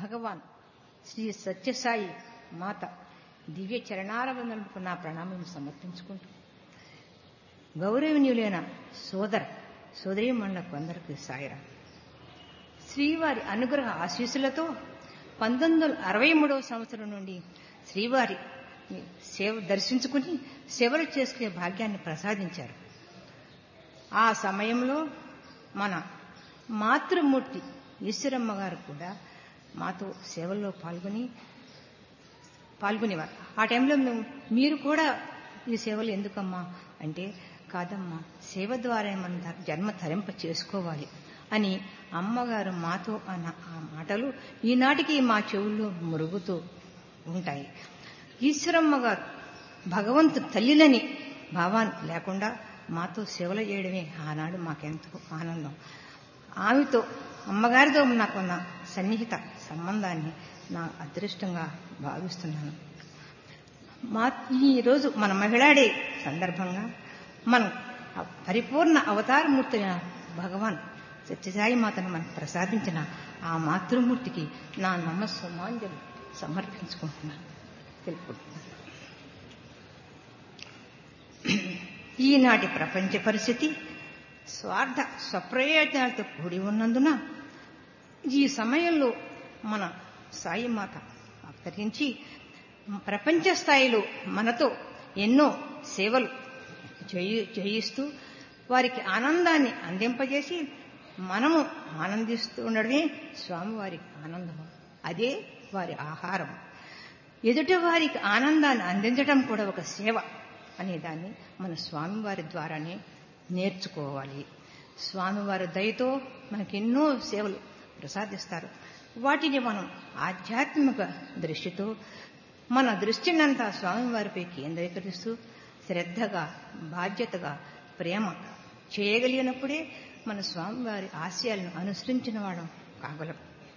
భగవాన్ శ్రీ సత్యసాయి మాత దివ్య చరణారవందనకు నా ప్రణామం సమర్పించుకుంటూ గౌరవనీయులైన సోదర సోదరీమణులకు అందరికీ సాయిరా శ్రీవారి అనుగ్రహ ఆశీస్సులతో పంతొమ్మిది వందల అరవై మూడవ సంవత్సరం నుండి శ్రీవారి సేవ దర్శించుకుని సేవలు చేసుకునే భాగ్యాన్ని ప్రసాదించారు ఆ సమయంలో మన మాతృమూర్తి ఈశ్వరమ్మ గారు కూడా మాతో సేవల్లో పాల్గొని పాల్గొనేవారు ఆ టైంలో మేము మీరు కూడా ఈ సేవలు ఎందుకమ్మా అంటే కాదమ్మా సేవ ద్వారా మనం జన్మ తరింప చేసుకోవాలి అని అమ్మగారు మాతో అన్న ఆ మాటలు ఈనాటికి మా చెవుల్లో మురుగుతూ ఉంటాయి ఈశ్వరమ్మ గారు భగవంతు తల్లిలని భావాన్ని లేకుండా మాతో సేవలు చేయడమే ఆనాడు మాకెంతో ఆనందం ఆమెతో అమ్మగారితో నాకున్న సన్నిహిత సంబంధాన్ని నా అదృష్టంగా భావిస్తున్నాను మా ఈరోజు మన మహిళాడే సందర్భంగా మనం పరిపూర్ణ అవతారమూర్తి భగవాన్ సత్యసాయి మాతను మనకు ప్రసాదించిన ఆ మాతృమూర్తికి నా నమస్సుమాంజలు సమర్పించుకుంటున్నాను తెలుపుకుంటున్నాను ఈనాటి ప్రపంచ పరిస్థితి స్వార్థ స్వప్రయోజనాలతో కూడి ఉన్నందున ఈ సమయంలో మన సాయి మాత అవతరించి ప్రపంచ స్థాయిలో మనతో ఎన్నో సేవలు చేయిస్తూ వారికి ఆనందాన్ని అందింపజేసి మనము ఆనందిస్తూ ఉండడమే స్వామివారికి ఆనందము అదే వారి ఆహారం ఎదుటి వారికి ఆనందాన్ని అందించడం కూడా ఒక సేవ అనే దాన్ని మన స్వామివారి ద్వారానే నేర్చుకోవాలి స్వామివారి దయతో మనకి ఎన్నో సేవలు ప్రసాదిస్తారు వాటిని మనం ఆధ్యాత్మిక దృష్టితో మన దృష్టినంతా స్వామివారిపై కేంద్రీకరిస్తూ శ్రద్ధగా బాధ్యతగా ప్రేమ చేయగలిగినప్పుడే మన స్వామివారి ఆశయాలను అనుసరించిన వాడం కాగలం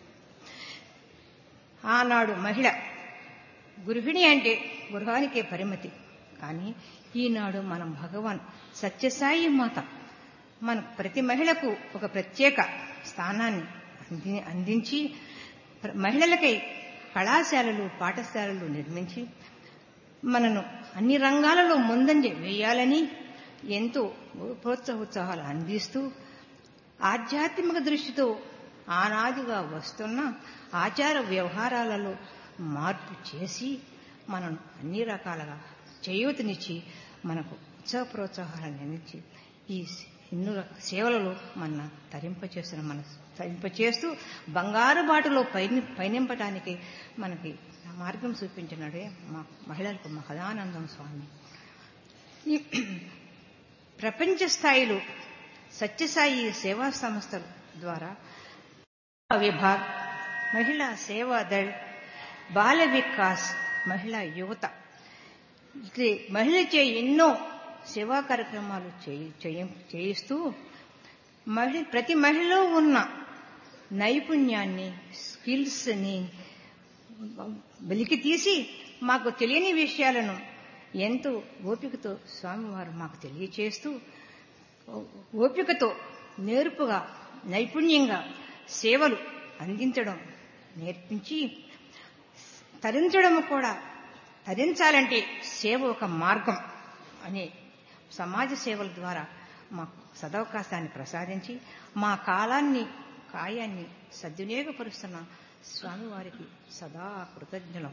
ఆనాడు మహిళ గృహిణి అంటే గృహానికే పరిమితి కానీ ఈనాడు మనం భగవాన్ సత్యసాయి మాత మన ప్రతి మహిళకు ఒక ప్రత్యేక స్థానాన్ని అంది అందించి మహిళలకై కళాశాలలు పాఠశాలలు నిర్మించి మనను అన్ని రంగాలలో ముందంజ వేయాలని ఎంతో ప్రోత్సాహోత్సాహాలు అందిస్తూ ఆధ్యాత్మిక దృష్టితో ఆనాదిగా వస్తున్న ఆచార వ్యవహారాలలో మార్పు చేసి మనం అన్ని రకాలుగా చేయూతనిచ్చి మనకు ఉత్సాహ ప్రోత్సాహాలను అందించి ఈ ఎన్నో సేవలలో మన తరింపచేసిన మన తరింపచేస్తూ బంగారు బాటలో పైని పయనింపడానికి మనకి మార్గం చూపించినాడే మా మహిళలకు మహదానందం స్వామి ఈ ప్రపంచ స్థాయిలో సత్యసాయి సేవా సంస్థల ద్వారా విభాగ్ మహిళా సేవా దళ్ బాల వికాస్ మహిళా యువత ఇది మహిళచే ఎన్నో సేవా కార్యక్రమాలు చేయిస్తూ మహిళ ప్రతి మహిళలో ఉన్న నైపుణ్యాన్ని స్కిల్స్ని వెలికి తీసి మాకు తెలియని విషయాలను ఎంతో ఓపికతో స్వామివారు మాకు తెలియచేస్తూ ఓపికతో నేర్పుగా నైపుణ్యంగా సేవలు అందించడం నేర్పించి తరించడం కూడా తరించాలంటే సేవ ఒక మార్గం అనే సమాజ సేవల ద్వారా మాకు సదవకాశాన్ని ప్రసాదించి మా కాలాన్ని కాయాన్ని సద్వినియోగపరుస్తున్న స్వామివారికి సదా కృతజ్ఞులం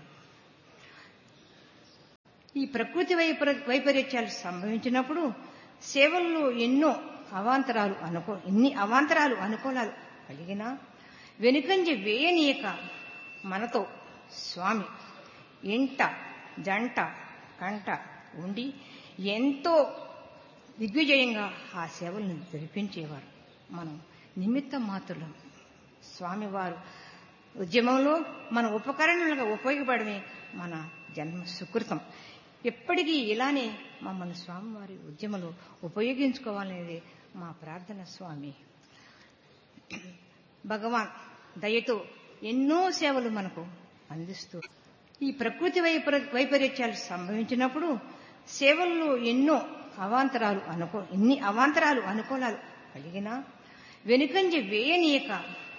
ఈ ప్రకృతి వైపరీత్యాలు సంభవించినప్పుడు సేవల్లో ఎన్నో అవాంతరాలు అనుకో ఎన్ని అవాంతరాలు అనుకూలాలు కలిగినా వెనుకంజ వేయనీయక మనతో స్వామి ఇంట జంట కంట ఉండి ఎంతో దిగ్విజయంగా ఆ సేవలను జరిపించేవారు మనం నిమిత్త మాత్రులం స్వామివారు ఉద్యమంలో మన ఉపకరణలుగా ఉపయోగపడమే మన జన్మ సుకృతం ఎప్పటికీ ఇలానే మమ్మల్ని స్వామివారి ఉద్యమంలో ఉపయోగించుకోవాలనేది మా ప్రార్థన స్వామి భగవాన్ దయతో ఎన్నో సేవలు మనకు అందిస్తూ ఈ ప్రకృతి వైపరీత్యాలు సంభవించినప్పుడు సేవల్లో ఎన్నో అవాంతరాలు అనుకో ఎన్ని అవాంతరాలు అనుకూలాలు కలిగినా వెనుకంజ వేయనీయక